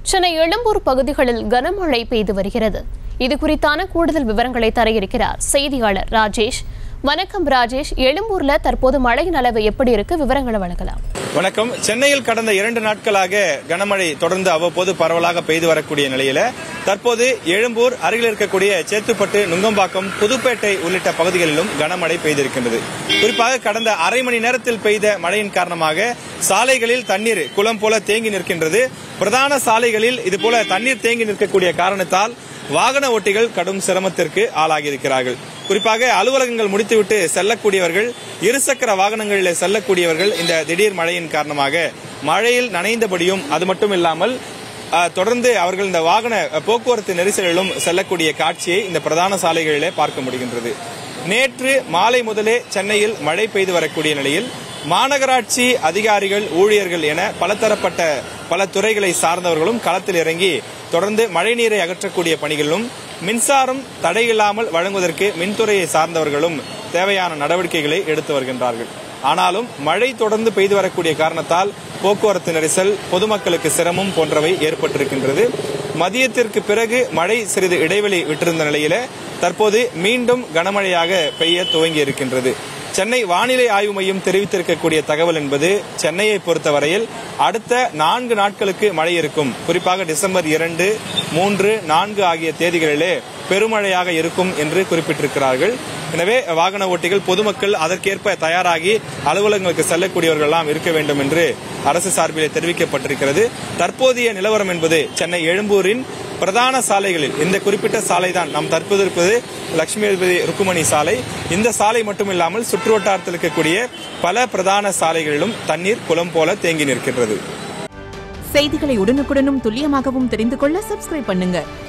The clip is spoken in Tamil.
சென்னை எழும்பூர் பகுதிகளில் கனமழை பெய்து வருகிறது இது குறித்தான கூடுதல் விவரங்களை தர இருக்கிறார் செய்தியாளர் ராஜேஷ் வணக்கம் ராஜேஷ் எழும்பூர்ல தற்போது மழையின் அளவு எப்படி இருக்கு விவரங்களை வழங்கலாம் வணக்கம் சென்னையில் கடந்த இரண்டு நாட்களாக கனமழை தொடர்ந்து அவ்வப்போது பரவலாக பெய்து வரக்கூடிய நிலையில தற்போது எழும்பூர் அருகில் இருக்கக்கூடிய சேத்துப்பட்டு நுங்கம்பாக்கம் புதுப்பேட்டை உள்ளிட்ட பகுதிகளிலும் கனமழை பெய்திருக்கின்றது குறிப்பாக கடந்த அரை மணி நேரத்தில் பெய்த மழையின் காரணமாக சாலைகளில் தண்ணீர் குளம் போல தேங்கி நிற்கின்றது பிரதான சாலைகளில் இதுபோல தண்ணீர் தேங்கி நிற்கக்கூடிய காரணத்தால் வாகன ஓட்டிகள் கடும் சிரமத்திற்கு ஆளாகியிருக்கிறார்கள் குறிப்பாக அலுவலகங்கள் முடித்துவிட்டு செல்லக்கூடியவர்கள் இருசக்கர வாகனங்களில் செல்லக்கூடியவர்கள் இந்த திடீர் மழையின் காரணமாக மழையில் நனைந்தபடியும் அது மட்டும் இல்லாமல் அஹ், தொடர்ந்து அவர்கள் இந்த வாகன அஹ், போக்குவரத்து நெரிசலிலும் செல்லக்கூடிய காட்சியை இந்த பிரதான சாலைகளிலே பார்க்க முடிகின்றது நேற்று மாலை முதலே சென்னையில் மழை பெய்து வரக்கூடிய நிலையில் மாநகராட்சி அதிகாரிகள் ஊழியர்கள் என பலதரப்பட்ட பல துறைகளை சார்ந்தவர்களும் களத்தில் இறங்கி தொடர்ந்து மழைநீரை அகற்றக்கூடிய பணிகளிலும் மின்சாரம் தடையில்லாமல் வழங்குவதற்கு மின்துறையை சார்ந்தவர்களும் தேவையான நடவடிக்கைகளை எடுத்து வருகின்றார்கள் ஆனாலும் மழை தொடர்ந்து பெய்து வரக்கூடிய காரணத்தால் போக்குவரத்து நெரிசல் பொதுமக்களுக்கு சிரமம் போன்றவை ஏற்பட்டிருக்கின்றது மதியத்திற்கு பிறகு மழை சிறிது இடைவெளி விட்டிருந்த நிலையில தற்போது மீண்டும் கனமழையாக பெய்ய துவங்கி இருக்கின்றது சென்னை வானிலை ஆய்வு மையம் தெரிவித்திருக்கக்கூடிய தகவல் என்பது சென்னையை பொறுத்தவரையில் அடுத்த நான்கு நாட்களுக்கு மழை இருக்கும் குறிப்பாக டிசம்பர் இரண்டு மூன்று நான்கு ஆகிய தேதிகளிலே பெருமழையாக இருக்கும் என்று குறிப்பிட்டிருக்கிறார்கள் எனவே வாகன ஓட்டிகள் பொதுமக்கள் அதற்கேற்ப தயாராகி அலுவலகங்களுக்கு செல்லக்கூடியவர்கள் எல்லாம் இருக்க வேண்டும் என்று அரசு சார்பிலே தெரிவிக்கப்பட்டிருக்கிறது தற்போதைய நிலவரம் என்பது சென்னை எழும்பூரின் பிரதான சாலைகளில் இந்த குறிப்பிட்ட சாலை தான் நாம் தற்போது இருப்பது லட்சுமிபதி ருக்குமணி சாலை இந்த சாலை மட்டும் இல்லாமல் சுற்றுவட்டாரத்தில் இருக்கக்கூடிய பல பிரதான சாலைகளிலும் தண்ணீர் குளம் போல தேங்கி நிற்கின்றது செய்திகளை உடனுக்குடனும் துல்லியமாகவும் தெரிந்து கொள்ள சப்ஸ்கிரைப் பண்ணுங்க